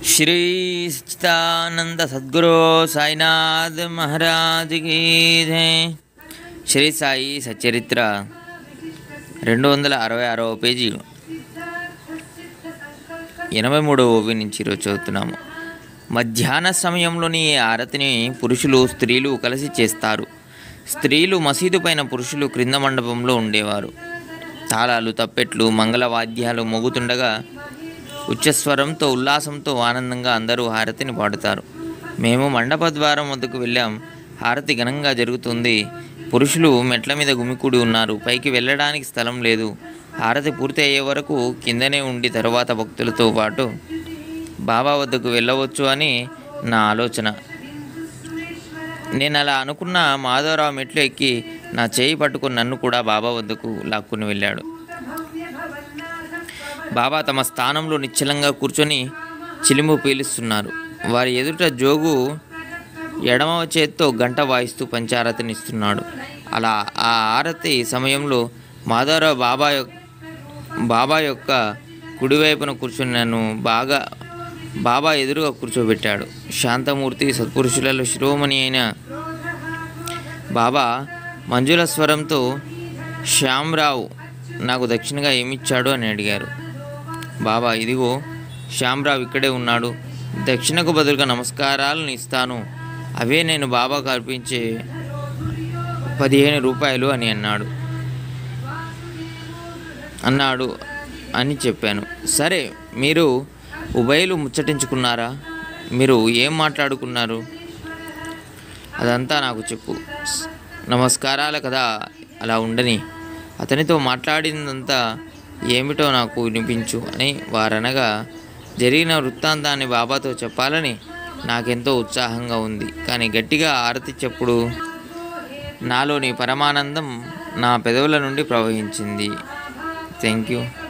శ్రీ సచ్చిదానంద సద్గురు సాయినాథ్ మహారాజ్ కీ జై శ్రీ సాయి సచరిత్ర రెండు వందల అరవై ఆరవ పేజీ ఎనభై మూడవ ఓవి నుంచి ఈరోజు చదువుతున్నాము మధ్యాహ్న సమయంలోని ఈ ఆరతిని పురుషులు స్త్రీలు కలిసి చేస్తారు స్త్రీలు మసీదు పైన పురుషులు క్రింద మండపంలో ఉండేవారు తాళాలు తప్పెట్లు మంగళవాద్యాలు మోగుతుండగా ఉచ్చస్వరంతో ఉల్లాసంతో ఆనందంగా అందరూ హారతిని పాడుతారు మేము మండప ద్వారం వద్దకు వెళ్ళాం హారతి ఘనంగా జరుగుతుంది పురుషులు మెట్ల మీద గుమికూడి ఉన్నారు పైకి వెళ్ళడానికి స్థలం లేదు హారతి పూర్తి అయ్యే వరకు కిందనే ఉండి తరువాత భక్తులతో పాటు బాబా వద్దకు వెళ్ళవచ్చు అని నా ఆలోచన నేను అలా అనుకున్న మాధవరావు మెట్లు ఎక్కి నా చేయి పట్టుకుని నన్ను కూడా బాబా వద్దకు లాక్కుని వెళ్ళాడు బాబా తమ స్థానంలో నిశ్చలంగా కూర్చొని చిలిము పీలుస్తున్నారు వారి ఎదుట జోగు ఎడమ చేత్తో గంట వాయిస్తూ పంచారతిని ఇస్తున్నాడు అలా ఆ ఆరతి సమయంలో మాధవరావు బాబా యొక్క బాబా యొక్క కుడివైపున కూర్చొని నన్ను బాగా బాబా ఎదురుగా కూర్చోబెట్టాడు శాంతమూర్తి సత్పురుషులలో శిరోమణి అయిన బాబా మంజుల స్వరంతో శ్యామ్రావు నాకు దక్షిణగా ఏమిచ్చాడు అని అడిగారు బాబా ఇదిగో శ్యామ్రావు ఇక్కడే ఉన్నాడు దక్షిణకు బదులుగా నమస్కారాలను ఇస్తాను అవే నేను బాబాకు అర్పించే పదిహేను రూపాయలు అని అన్నాడు అన్నాడు అని చెప్పాను సరే మీరు ఉభయలు ముచ్చటించుకున్నారా మీరు ఏం మాట్లాడుకున్నారు అదంతా నాకు చెప్పు నమస్కారాలు కదా అలా ఉండని అతనితో మాట్లాడిందంతా ఏమిటో నాకు వినిపించు అని వారనగా జరిగిన వృత్తాంతాన్ని బాబాతో చెప్పాలని నాకెంతో ఉత్సాహంగా ఉంది కానీ గట్టిగా ఆరతి చెప్పుడు నాలోని పరమానందం నా పెదవుల నుండి ప్రవహించింది థ్యాంక్ యూ